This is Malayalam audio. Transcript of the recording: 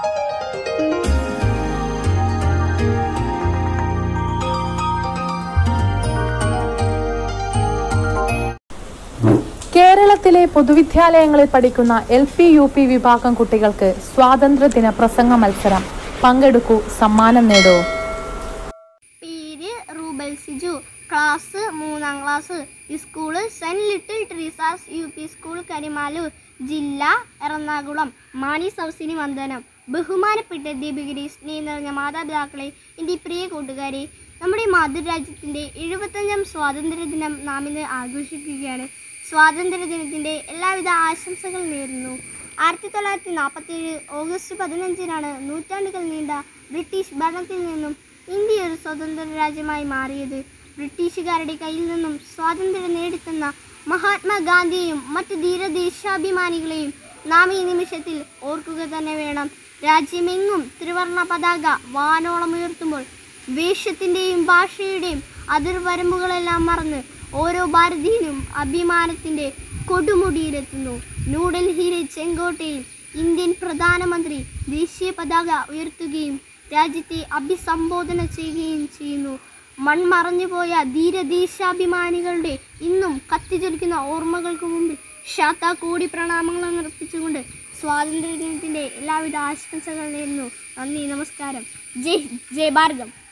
കേരളത്തിലെ പൊതുവിദ്യാലയങ്ങളിൽ പഠിക്കുന്ന എൽ പി യു പി വിഭാഗം കുട്ടികൾക്ക് സ്വാതന്ത്ര്യദിന പ്രസംഗ മത്സരം പങ്കെടുക്കൂ സമ്മാനം നേടൂ പേര് റൂബൽ സിജു ക്ലാസ് മൂന്നാം class school saint little Teresa's U P school Karimaloor ജില്ല എറണാകുളം മാണി സൗസിനി വന്ദനം ബഹുമാനപ്പെട്ട ദീപഗിരി സ്നേഹം നിറഞ്ഞ മാതാപിതാക്കളെ എൻ്റെ പ്രിയ കൂട്ടുകാരെ നമ്മുടെ മാതൃരാജ്യത്തിൻ്റെ എഴുപത്തഞ്ചാം സ്വാതന്ത്ര്യ ദിനം നാം ഇന്ന് ആഘോഷിക്കുകയാണ് സ്വാതന്ത്ര്യ ദിനത്തിൻ്റെ എല്ലാവിധ ആശംസകൾ നേരുന്നു ആയിരത്തി തൊള്ളായിരത്തി നാൽപ്പത്തേഴ് ഓഗസ്റ്റ് പതിനഞ്ചിനാണ് നൂറ്റാണ്ടുകൾ നീണ്ട ബ്രിട്ടീഷ് ഭരണത്തിൽ നിന്നും ഇന്ത്യ ഒരു സ്വതന്ത്ര രാജ്യമായി മാറിയത് ബ്രിട്ടീഷുകാരുടെ കയ്യിൽ നിന്നും സ്വാതന്ത്ര്യം നേടിത്തന്ന മഹാത്മാഗാന്ധിയെയും മറ്റ് ധീരദേശാഭിമാനികളെയും നാം ഈ നിമിഷത്തിൽ ഓർക്കുക തന്നെ വേണം രാജ്യമെങ്ങും ത്രിവർണ പതാക വാനോളം ഉയർത്തുമ്പോൾ വേഷത്തിൻ്റെയും ഭാഷയുടെയും അതിർവരമ്പുകളെല്ലാം മറന്ന് ഓരോ ഭാരതീയനും അഭിമാനത്തിൻ്റെ കൊടുമുടിയിലെത്തുന്നു ന്യൂഡൽഹിയിലെ ചെങ്കോട്ടയിൽ ഇന്ത്യൻ പ്രധാനമന്ത്രി ദേശീയ പതാക ഉയർത്തുകയും രാജ്യത്തെ അഭിസംബോധന ചെയ്യുകയും ചെയ്യുന്നു മൺമറഞ്ഞുപോയ ധീരദേശാഭിമാനികളുടെ ഇന്നും കത്തിജ്വലിക്കുന്ന ഓർമ്മകൾക്ക് മുമ്പിൽ ശാത്താക്കോടി പ്രണാമങ്ങൾ അർപ്പിച്ചുകൊണ്ട് സ്വാതന്ത്ര്യ ദിനത്തിൻ്റെ എല്ലാവിധ ആശംസകൾ നേരുന്നു നന്ദി നമസ്കാരം ജയ് ജയ് ഭാരതം